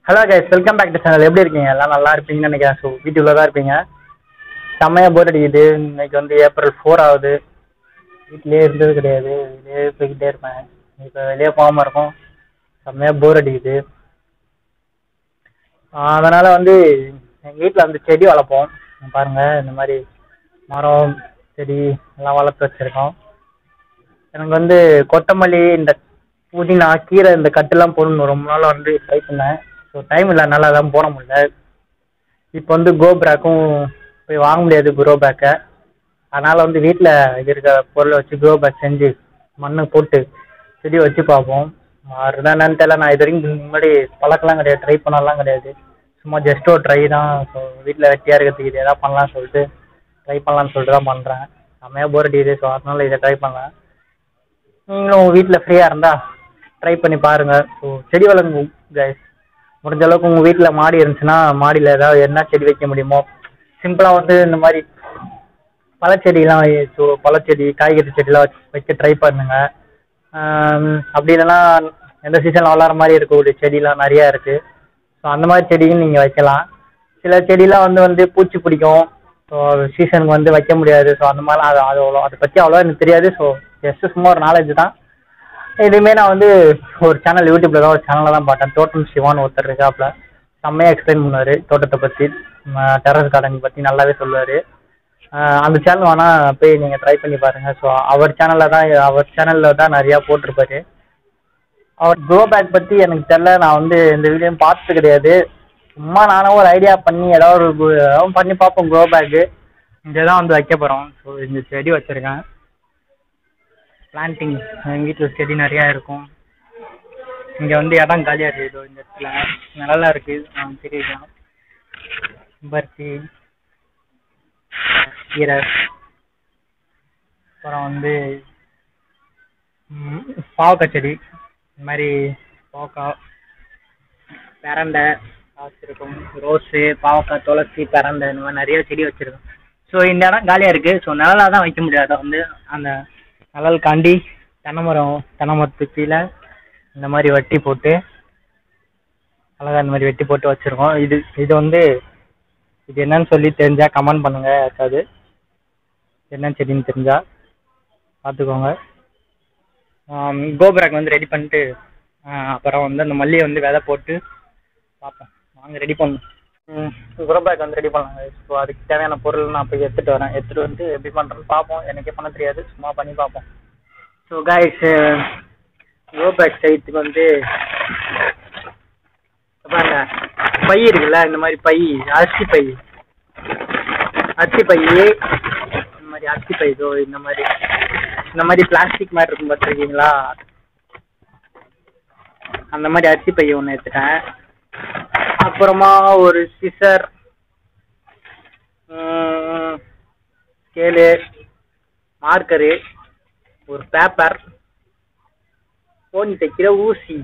Hello guys welcome back to channel எப்படி இருக்கீங்க எல்லாம் நல்லா இருப்பீங்கன்னு நினைக்கிறேன் ஸோ வீட்டுக்குள்ள தான் இருப்பீங்க செம்மையாக போர் அடிக்குது இன்னைக்கு வந்து ஏப்ரல் ஃபோர் ஆகுது வீட்டிலே இருந்தது கிடையாது வெளியே போய்கிட்டே இருப்பேன் இப்போ வெளியே போகாமல் இருக்கும் செம்மையாக போர் அடிக்குது அதனால் வந்து எங்கள் வீட்டில் வந்து செடி வளர்ப்போம் பாருங்கள் இந்த மாதிரி மரம் செடி எல்லாம் வளர்த்து வச்சுருக்கோம் எனக்கு வந்து கொத்தமல்லி இந்த புதினா கீரை இந்த கட்டுலாம் போடணும் ரொம்ப நாளாக வந்து ட்ரை பண்ணேன் ஸோ டைம் இல்லாதனால அதான் போட முடியல இப்போ வந்து கோப்ராக்கும் போய் வாங்க முடியாது குரோ பேக்கை அதனால் வந்து வீட்டில் இருக்க பொருளை வச்சு க்ரோ பேக் செஞ்சு மண்ணை போட்டு செடி வச்சு பார்ப்போம் அதுதான் என்னன்னு தெரியல நான் இது வரைக்கும் முன்னாடி பழக்கலாம் கிடையாது ட்ரை பண்ணலாம் கிடையாது சும்மா ஜஸ்ட் ஒரு ட்ரை தான் ஸோ வீட்டில் வெட்டியாக இருக்கிறதுக்கு இது எதாவது பண்ணலாம்னு சொல்லிட்டு ட்ரை பண்ணலாம்னு சொல்லிட்டு தான் பண்ணுறேன் செம்மையாக போர் அடிக்குது ஸோ அதனால இதை ட்ரை பண்ணேன் நீங்களும் உங்கள் வீட்டில் ஃப்ரீயாக இருந்தால் ட்ரை பண்ணி பாருங்கள் ஸோ செடி வளர்ங்க கைஸ் முடிஞ்ச அளவுக்கு உங்கள் வீட்டில் மாடி இருந்துச்சுன்னா மாடியில் ஏதாவது என்ன செடி வைக்க முடியுமோ சிம்பிளாக வந்து இந்த மாதிரி பழச்செடிலாம் ஸோ பழச்செடி காய்கறி செடிலாம் வச்சு வைக்க ட்ரை பண்ணுங்க ஆம், அப்படி இல்லைன்னா எந்த சீசனில் வளர மாதிரி இருக்கக்கூடிய செடிலாம் நிறையா இருக்குது ஸோ அந்த மாதிரி செடியும் நீங்கள் வைக்கலாம் சில செடிலாம் வந்து வந்து பூச்சி பிடிக்கும் ஸோ சீசனுக்கு வந்து வைக்க முடியாது ஸோ அந்த மாதிரிலாம் அது அது அவ்வளோ அதை பற்றி அவ்வளோ எனக்கு தெரியாது ஸோ ஜஸ்ட் சும்மா ஒரு நாலேஜ் தான் இதுவுமே நான் வந்து ஒரு சேனல் யூடியூப்ல தான் ஒரு சேனலில் தான் பார்த்தேன் தோட்டம் சிவான்னு ஒருத்தர் இருக்காப்புல செம்மையாக எக்ஸ்பிளைன் பண்ணுவார் தோட்டத்தை பற்றி டெரஸ் கார்டன் பற்றி நல்லாவே சொல்லுவார் அந்த சேனல் வேணால் போய் நீங்கள் ட்ரை பண்ணி பாருங்கள் ஸோ அவர் சேனலில் தான் அவர் சேனலில் தான் நிறையா போட்டிருப்பாரு அவர் க்ரோ பேக் பற்றி எனக்கு தெரில நான் வந்து இந்த வீடியோவும் பார்த்தது கிடையாது சும்மா நானும் ஒரு ஐடியா பண்ணி ஏதாவது ஒரு கு- ஏதாவது பண்ணி பார்ப்போம் க்ரோ பேக்கு இங்கே தான் வந்து வைக்க போகிறோம் ஸோ இந்த செடி வச்சுருக்கேன் பிளான்டிங் எங்கள் வீட்டில் செடி நிறையா இருக்கும் இங்கே வந்து இடம் காலியாக இருக்குது இதோ இந்த இடத்துல நல்லா இருக்குது தெரியுதான் பருத்தி கீரை அப்புறம் வந்து ம், பாவக்காய் செடி இந்த மாதிரி பாவக்காய் பெரண்டை வச்சுருக்கோம் ரோஸு பாவக்காய் துளசி பெரண்டை இந்த மாதிரி நிறைய செடி வச்சுருக்கோம் ஸோ இந்த இடம் காலியாக இருக்குது ஸோ நிழலாக தான் வைக்க முடியாது வந்து அந்த நிழல் காண்டி தென்னை மரம் தென்னை மரத்துக்கு கீழே இந்த மாதிரி வெட்டி போட்டு அழகாக இந்த மாதிரி வெட்டி போட்டு வச்சுருக்கோம் இது இது வந்து இது என்னன்னு சொல்லி தெரிஞ்சால் கமெண்ட் பண்ணுங்கள் யாருக்காவது என்ன செடின்னு தெரிஞ்சால் பார்த்துக்கோங்க கோபுராக் வந்து ரெடி பண்ணிட்டு ஆ, அப்புறம் வந்து அந்த மல்லியை வந்து விதை போட்டு பார்ப்போம் வாங்க ரெடி பண்ணணும் குரோபேக் வந்து ரெடி பண்ணலாங்க ஸோ அதுக்கு தேவையான பொருள் நான் போய் எடுத்துகிட்டு வரேன் எடுத்துகிட்டு வந்து எப்படி பண்ணுறேன்னு பார்ப்போம் எனக்கே பண்ண தெரியாது சும்மா பண்ணி பார்ப்போம் ஸோ காய்ஸ் குரோபேக் செய்யறதுக்கு வந்து இப்ப பாருங்க பை இருக்குல்ல இந்த மாதிரி பை அரிசி பை அரிசி பை இந்த மாதிரி அரிசி பை இதோ இந்த மாதிரி இந்த மாதிரி பிளாஸ்டிக் மாதிரி இருக்கும் பார்த்துருக்கீங்களா அந்த மாதிரி அரிசி பை ஒன்று எடுத்துட்டேன் அப்புறமா ஒரு சிசர் ஸ்கேலு மார்க்கரு ஒரு பேப்பர் போனி தைக்கிற ஊசி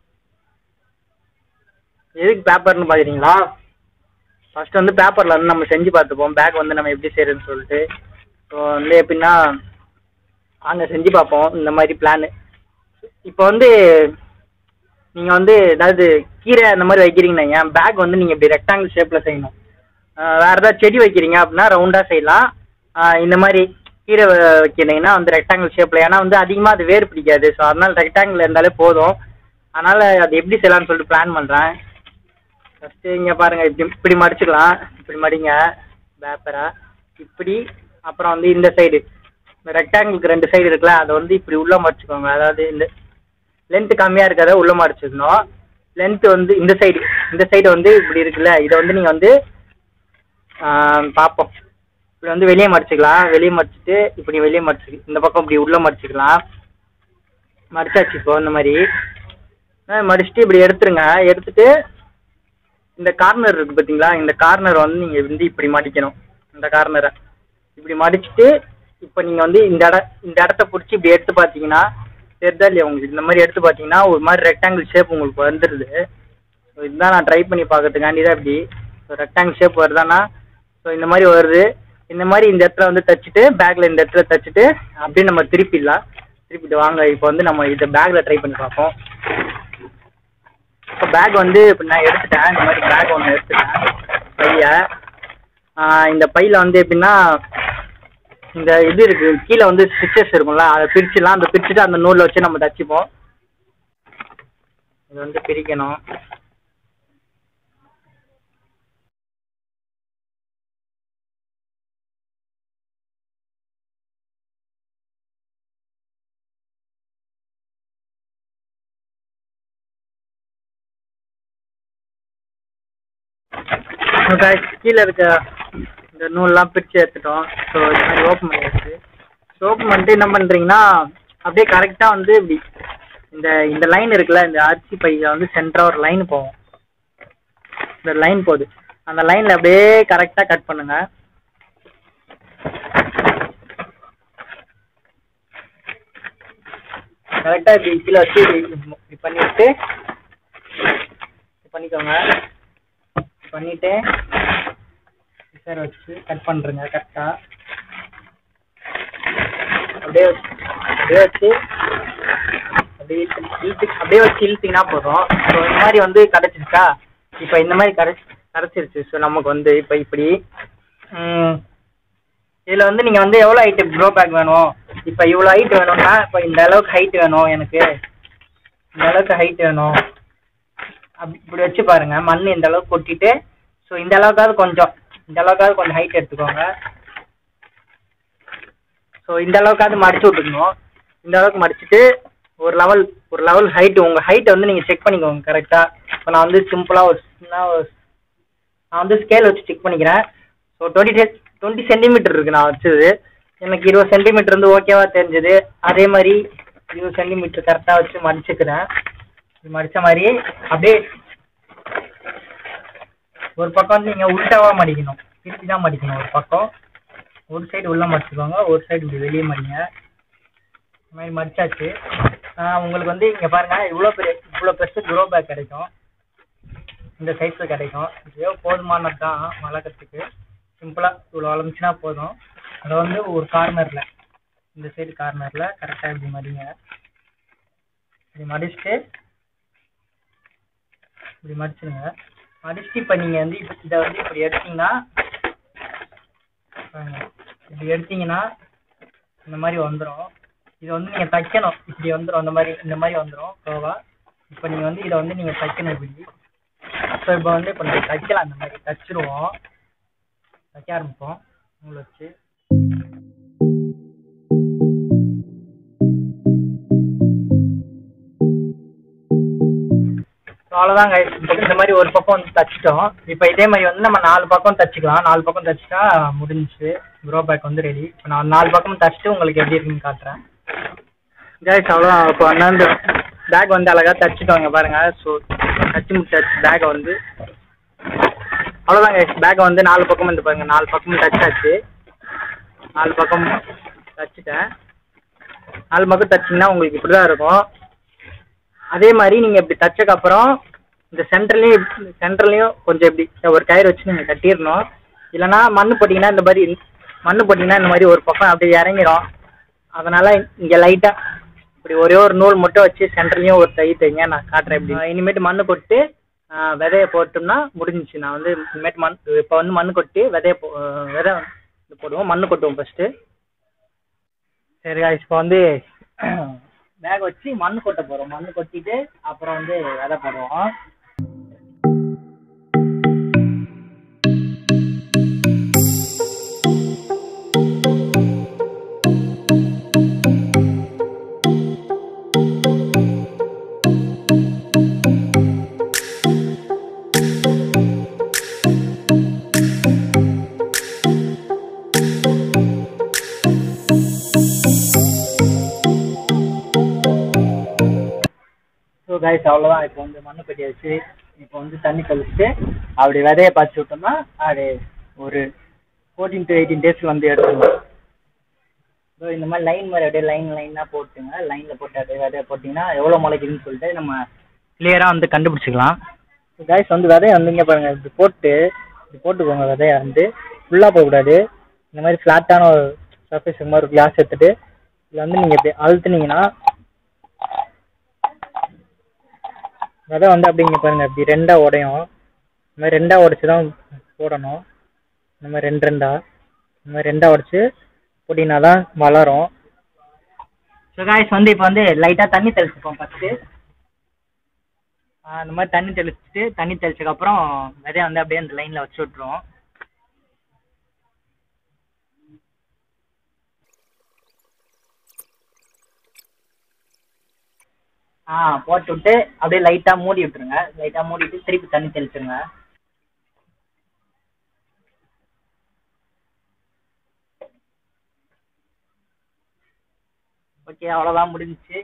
எதுக்கு பேப்பர்னு பார்க்குறீங்களா ஃபர்ஸ்ட் வந்து பேப்பரில் வந்து நம்ம செஞ்சு பார்த்துப்போம் பேக் வந்து நம்ம எப்படி செய்யறதுன்னு சொல்லிட்டு ஸோ வந்து எப்படின்னா அங்கே செஞ்சு பார்ப்போம் இந்த மாதிரி பிளானு இப்போ வந்து நீங்கள் வந்து ஏதாவது கீரை அந்த மாதிரி வைக்கிறீங்கன்னா பேக் வந்து நீங்கள் இப்படி ரெக்டாங்கிள் ஷேப்பில் செய்யணும் ஆஹ் வேற ஏதாவது செடி வைக்கிறீங்க அப்படின்னா ரவுண்டாக செய்யலாம் ஆஹ் இந்த மாதிரி கீரை வ- வைக்கிறீங்கன்னா வந்து ரெக்டாங்கிள் ஷேப்பில் ஏன்னா வந்து அதிகமாக அது வேர் பிடிக்காது ஸோ அதனால ரெக்டாங்கிள் இருந்தாலே போதும் அதனால் அது எப்படி செய்யலாம்னு சொல்லிட்டு பிளான் பண்ணுறேன் ஃபஸ்ட்டு இங்கே பாருங்கள் இப்படி இப்படி மடிச்சுக்கலாம் இப்படி மடிங்க பேப்பரை இப்படி அப்புறம் வந்து இந்த சைடு இந்த ரெக்டாங்கிளுக்கு ரெண்டு சைடு இருக்குல்ல அதை வந்து இப்படி உள்ளே மடிச்சுக்கோங்க அதாவது இந்த லென்த்து கம்மியாக இருக்கிறத உள்ளே மடிச்சுக்கணும் லென்த்து வந்து இந்த சைடு இந்த சைடு வந்து இப்படி இருக்குல்ல இதை வந்து நீங்கள் வந்து ஆஹ், பார்ப்போம் இப்படி வந்து வெளியே மடிச்சுக்கலாம் வெளியே மடிச்சுட்டு இப்படி வெளியே மடிச்சு இந்த பக்கம் இப்படி உள்ளே மடிச்சுக்கலாம் மடிச்சாச்சு இப்போ இந்த மாதிரி ஆஹ், மடிச்சுட்டு இப்படி எடுத்துருங்க எடுத்துட்டு இந்த கார்னர் இருக்கு பார்த்தீங்களா இந்த கார்னர் வந்து நீங்கள் வந்து இப்படி மடிக்கணும் இந்த கார்னரை இப்படி மடிச்சுட்டு இப்போ நீங்கள் வந்து இந்த இட இந்த இடத்த பிடிச்சி இப்படி எடுத்து பார்த்தீங்கன்னா தெரிதா இல்லையா உங்களுக்கு இந்த மாதிரி எடுத்து பார்த்தீங்கன்னா ஒரு மாதிரி ரெக்டாங்கிள் ஷேப் உங்களுக்கு வந்துடுது ஸோ இதுதான் நான் ட்ரை பண்ணி பார்க்கறதுக்காண்டி தான் இப்படி ஸோ ரெக்டாங்கிள் ஷேப் வருதானா ஸோ இந்த மாதிரி வருது இந்த மாதிரி இந்த இடத்துல வந்து தச்சுட்டு பேக்கில் இந்த இடத்துல தச்சுட்டு அப்படியே நம்ம திருப்பிடலாம் திருப்பிட்டு வாங்க இப்போ வந்து நம்ம இதை பேக்கில் ட்ரை பண்ணி பார்ப்போம் இப்போ பேக் வந்து இப்போ நான் எடுத்துட்டேன் இந்த மாதிரி பேக் ஒன்று எடுத்துட்டேன் பைய ஆஹ் இந்த பையில் வந்து எப்படின்னா இந்த இது இருக்கு கீழே வந்து ஸ்டிச்சஸ் இருக்கும்ல அதை பிரிச்சிடலாம் அந்த பிரிச்சுட்டு அந்த நூலில் வச்சு நம்ம தச்சுப்போம் இது வந்து பிரிக்கணும் guys, கீழே இருக்க இந்த நூல்லாம் பிரித்து எடுத்துட்டோம் ஸோ இது மாதிரி ஓப்பன் பண்ணியாச்சு ஸோ ஓப்பன் பண்ணிட்டு என்ன பண்ணுறீங்கன்னா அப்படியே கரெக்டாக வந்து இப்படி இந்த இந்த லைன் இருக்குல்ல இந்த அரிசி பையில் வந்து சென்டராக ஒரு லைன் போகும் இந்த லைன் போகுது அந்த லைனில் அப்படியே கரெக்டாக கட் பண்ணுங்க கரெக்டாக இப்படி கீழே வச்சு இப்படி இப்படி பண்ணிவிட்டு இப்படி பண்ணிக்கோங்க பண்ணிட்டு சார் வச்சு கட் பண்ணுறேங்க கரெக்டாக அப்படியே வச்சு அப்படியே வச்சு அப்படியே இழுத்து இழுத்து அப்படியே வச்சு இழுத்தீங்கன்னா போதும் ஸோ இந்த மாதிரி வந்து கிடச்சிருச்சா இப்போ இந்த மாதிரி கிடச்சி கிடச்சிருச்சு ஸோ நமக்கு வந்து இப்போ இப்படி இதில் வந்து நீங்கள் வந்து எவ்வளோ ஹைட்டு ப்ரோ பேக் வேணும் இப்போ இவ்வளோ ஹைட் வேணும்னா இப்போ இந்த அளவுக்கு ஹைட் வேணும் எனக்கு இந்த அளவுக்கு ஹைட் வேணும் அப்படி இப்படி வச்சு பாருங்க மண் இந்த அளவுக்கு கொட்டிட்டு ஸோ இந்த அளவுக்காவது கொஞ்சம் இந்த அளவுக்காவது கொஞ்சம் ஹைட் எடுத்துக்கோங்க ஸோ இந்த அளவுக்காவது மடிச்சு விட்டுக்கணும் இந்த அளவுக்கு மடிச்சுட்டு ஒரு லெவல் ஒரு லெவல் ஹைட்டு உங்கள் ஹைட்டை வந்து நீங்கள் செக் பண்ணிக்கோங்க கரெக்டாக இப்போ நான் வந்து சிம்பிளாக ஒரு சின்ன ஒரு நான் வந்து ஸ்கேல் வச்சு செக் பண்ணிக்கிறேன் ஸோ டுவெண்ட்டி டுவெண்ட்டி சென்டிமீட்டர் இருக்குது நான் வச்சது எனக்கு இருபது சென்டிமீட்டர் வந்து ஓகேவா தெரிஞ்சது அதே மாதிரி இருபது சென்டிமீட்டர் கரெக்டாக வச்சு மடிச்சுக்கிறேன் இது மடித்த மாதிரி அப்படியே ஒரு பக்கம் வந்து நீங்கள் உள்டாவாக மடிக்கணும் திருப்பி தான் மடிக்கணும் ஒரு பக்கம் ஒரு சைடு உள்ளே மடிச்சுக்கோங்க ஒரு சைடு இப்படி வெளியே மடிங்க இந்த மாதிரி மடிச்சாச்சு ஆஹ் உங்களுக்கு வந்து இங்கே பாருங்கள் இவ்வளோ பெரிய இவ்வளோ பெருசு க்ரோ பேக் கிடைக்கும் இந்த சைஸில் கிடைக்கும் இதுவே போதுமானது தான் வளர்க்குறதுக்கு சிம்பிளாக இவ்வளோ வளர்ந்துச்சுன்னா போதும் அதை வந்து ஒரு கார்னரில் இந்த சைடு கார்னரில் கரெக்டாக இப்படி மடிங்க இப்படி மடிச்சுட்டு இப்படி மடிச்சிடுங்க மடிச்சுட்டு இப்போ நீங்கள் வந்து இப்போ இதை வந்து இப்படி எடுத்தீங்கன்னா பாருங்க, இப்படி எடுத்தீங்கன்னா இந்த மாதிரி வந்துடும் இதை வந்து நீங்கள் தைக்கணும் இப்படி வந்துடும் இந்த மாதிரி இந்த மாதிரி வந்துடும் கோவா இப்போ நீங்கள் வந்து இதை வந்து நீங்கள் தைக்கணும் இப்படி ஸோ இப்போ வந்து இப்போ நம்ம தைக்கலாம் இந்த மாதிரி தைச்சிருவோம் தைக்க ஆரம்பிப்போம் நூல் வச்சு அவ்வளோதான் guys. இப்போ இந்த மாதிரி ஒரு பக்கம் வந்து தச்சிட்டோம் இப்போ இதே மாதிரி வந்து நம்ம நாலு பக்கம் தச்சுக்கலாம் நாலு பக்கம் தச்சுட்டா முடிஞ்சுச்சு ப்ரோ பேக் வந்து ரெடி இப்போ நான் நாலு பக்கம் தச்சுட்டு உங்களுக்கு எப்படி இருக்குன்னு காட்டுறேன் கைஸ் அவ்வளோதான் இப்போ வந்து பேக் வந்து அழகாக தச்சுட்டோங்க பாருங்க ஸோ தச்சு முடிச்சாச்சு பேக்கை வந்து அவ்வளோதான் கைஸ் பேக்கை வந்து நாலு பக்கம் வந்து பாருங்க நாலு பக்கமும் தச்சாச்சு நாலு பக்கம் தச்சுட்டேன் நாலு பக்கம் தச்சிங்கன்னா உங்களுக்கு இப்படி தான் இருக்கும் அதே மாதிரி நீங்கள் இப்படி தச்சக்கப்புறம் இந்த சென்டர்லேயும் சென்டர்லேயும் கொஞ்சம் இப்படி ஒரு கயிறு வச்சு நீங்கள் கட்டிடணும் இல்லைன்னா மண் போட்டிங்கன்னா இந்த மாதிரி மண் போட்டிங்கன்னா இந்த மாதிரி ஒரு பக்கம் அப்படியே இறங்கிடும் அதனால் இங்கே லைட்டாக இப்படி ஒரே ஒரு நூல் மட்டும் வச்சு சென்டர்லேயும் ஒரு தை தைங்க நான் காட்டுறேன் இப்படி இனிமேட்டு மண் கொட்டு ஆ, விதைய போட்டோம்னா முடிஞ்சிச்சு நான் வந்து இனிமேட்டு மண் இப்போ வந்து மண் கொட்டி விதைய போ விதை இது போடுவோம் மண் கொட்டுவோம் ஃபஸ்ட்டு சரி guys, இப்போ வந்து பேக் வச்சு மண் கொட்ட போகிறோம் மண் கொட்டிட்டு அப்புறம் வந்து விதை போடுவோம் ஸோ கைஸ் அவ்வளோதான் இப்போ வந்து மண்ணு பெட்டி வச்சு இப்போ வந்து தண்ணி தெளிச்சுட்டு அப்படி விதைய பாய்ச்சி விட்டோம்னா அது ஒரு ஃபோர்டீன் டு எயிட்டீன் டேஸ்க்கு வந்து எடுத்துருவோம் ஸோ இந்த மாதிரி லைன் மாதிரி அப்படியே லைன் லைனாக போட்டுங்க லைனில் போட்டு அப்படியே விதைய போட்டிங்கன்னா எவ்வளோ முளைக்குதுன்னு சொல்லிட்டு நம்ம கிளியராக வந்து கண்டுபிடிச்சிக்கலாம் கைஸ் வந்து விதைய வந்து இங்கே பாருங்கள் இப்படி போட்டு இப்படி போட்டுக்கோங்க விதைய வந்து ஃபுல்லாக போகக்கூடாது இந்த மாதிரி ஃப்ளாட்டான ஒரு சர்ஃபேஸ் மாதிரி ஒரு கிளாஸ் எடுத்துட்டு இதில் வந்து நீங்கள் இப்படி அழுத்துனீங்கன்னா விதை வந்து அப்படி இங்கே பாருங்க இப்படி ரெண்டாக உடையும் இந்த மாதிரி ரெண்டாக உடைச்சு தான் போடணும் இந்த மாதிரி ரெண்டு ரெண்டா இந்த மாதிரி ரெண்டாக உடைச்சு போட்டிங்கன்னா தான் வளரும் ஸோ காய்ஸ் வந்து இப்போ வந்து லைட்டாக தண்ணி தெளிச்சுப்போம் ஃபஸ்ட்டு இந்த மாதிரி தண்ணி தெளிச்சுட்டு தண்ணி தெளிச்சதுக்கப்புறம் விதைய வந்து அப்படியே அந்த லைனில் வச்சு விட்ருவோம் ஆ போட்டு விட்டு அப்படியே லைட்டாக மூடி விட்டுருங்க லைட்டாக மூடிட்டு திருப்பி தண்ணி தெளிச்சிருங்க ஓகே அவ்வளோதான் முடிஞ்சிச்சு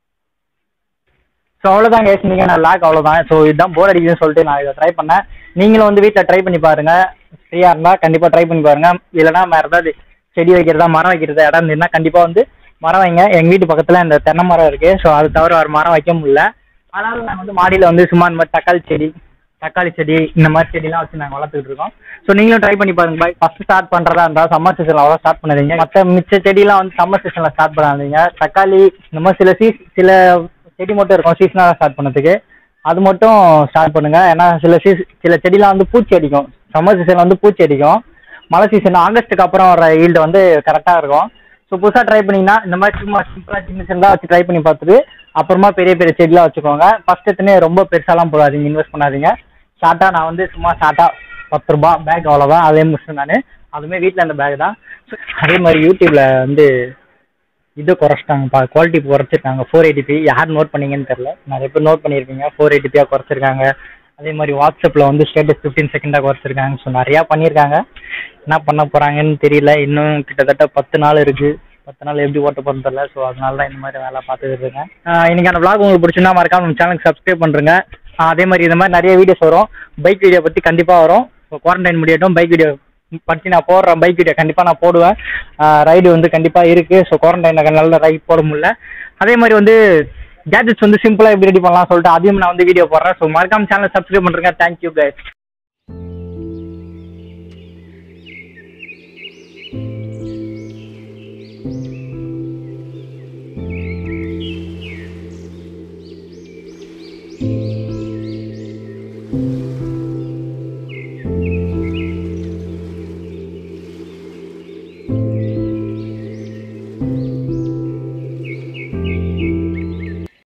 ஸோ அவ்வளோதான் கேஸ் நீங்கள் நான் லாக் அவ்வளோதான் ஸோ இதுதான் போர் அடிக்குதுன்னு சொல்லிட்டு நான் இதை ட்ரை பண்ணேன் நீங்களும் வந்து வீட்டில் ட்ரை பண்ணி பாருங்கள் ஃப்ரீயாக இருந்தால் கண்டிப்பாக ட்ரை பண்ணி பாருங்கள் இல்லைனா வேறு ஏதாவது செடி வைக்கிறதா மரம் வைக்கிறதா இடம் இருந்ததுன்னா கண்டிப்பாக வந்து மரம் வைங்க எங்கள் வீட்டு பக்கத்தில் இந்த தென்னை மரம் இருக்குது ஸோ அது தவிர ஒரு மரம் வைக்க முடியல அதனால நாங்கள் வந்து மாடியில் வந்து சும்மா இந்த மாதிரி தக்காளி செடி தக்காளி செடி இந்த மாதிரி செடிலாம் வச்சு நாங்கள் வளர்த்துக்கிட்டு இருக்கோம் ஸோ நீங்களும் ட்ரை பண்ணி பாருங்க பாய் ஃபர்ஸ்ட் ஸ்டார்ட் பண்ணுறதா இருந்தால் சம்மர் சீசனில் அவ்வளோ ஸ்டார்ட் பண்ணாதீங்க மற்ற மிச்ச செடிலாம் வந்து சம்மர் சீசனில் ஸ்டார்ட் பண்ணாதீங்க தக்காளி இந்த மாதிரி சில சீஸ் சில செடி மட்டும் இருக்கும் சீசனாக ஸ்டார்ட் பண்ணதுக்கு அது மட்டும் ஸ்டார்ட் பண்ணுங்க ஏன்னா சில சீஸ் சில செடிலாம் வந்து பூச்சி அடிக்கும் சம்மர் சீசன் வந்து பூச்சி அடிக்கும் மழை சீசன் ஆகஸ்ட்டுக்கு அப்புறம் வர ஈல்டு வந்து கரெக்டாக இருக்கும் ஸோ புதுசாக ட்ரை பண்ணிங்கன்னா இந்த மாதிரி சும்மா சிம்பிளாக சின்ன சின்னதாக வச்சு ட்ரை பண்ணி பார்த்துட்டு அப்புறமா பெரிய பெரிய செடிலாம் வச்சுக்கோங்க ஃபர்ஸ்ட் எடுத்துனே ரொம்ப பெருசாலாம் போடாதீங்க இன்வெஸ்ட் பண்ணாதீங்க ஷார்ட்டாக நான் வந்து சும்மா ஷார்ட்டாக பத்து ரூபா பேக் அவ்வளோதான் அதே முடிச்சு நான் அதுவுமே வீட்டில் அந்த பேக் தான் அதே மாதிரி யூடியூப்பில் வந்து இது குறைச்சிட்டாங்கப்பா குவாலிட்டி குறைச்சிருக்காங்க ஃபோர் எயிட்டிபி யார் நோட் பண்ணீங்கன்னு தெரில நிறைய பேர் நோட் பண்ணியிருப்பீங்க ஃபோர் எயிட்டிபியாக குறைச்சிருக்காங்க அதே மாதிரி வாட்ஸ்அப்பில் வந்து ஸ்டேட்டஸ் ஃபிஃப்டீன் செகண்டாக குறைச்சிருக்காங்க ஸோ நிறையா பண்ணியிருக்காங்க என்ன பண்ண போகிறாங்கன்னு தெரியல இன்னும் கிட்டத்தட்ட பத்து நாள் இருக்குது பத்து நாள் எப்படி ஓட்ட போகிறோன்னு தெரியல ஸோ அதனால தான் இந்த மாதிரி வேலை பார்த்துட்டு இருக்கேன் ஆஹ் இன்னைக்கான vlog உங்களுக்கு பிடிச்சிருந்தா மறக்காம நம்ம சேனலுக்கு சப்ஸ்கிரைப் பண்ணுறேங்க அதே மாதிரி இந்த மாதிரி நிறைய வீடியோஸ் வரும் பைக் வீடியோ பற்றி கண்டிப்பாக வரும் ஸோ குவாரண்டைன் முடியட்டும் பைக் வீடியோ பற்றி நான் போடுறேன் பைக் வீடியோ கண்டிப்பாக நான் போடுவேன் ரைடு வந்து கண்டிப்பாக இருக்குது ஸோ குவாரண்டைனில் நல்ல ரைட் போட முடியல அதே மாதிரி வந்து கேஜெட்ஸ் வந்து சிம்பிளாக எப்படி ரெடி பண்ணலாம் சொல்லிட்டு அதையும் நான் வந்து வீடியோ போடுறேன் ஸோ மறக்காம சேனலை சப்ஸ்கிரைப் பண்ணுறேங்க தேங்க்யூ கைஸ்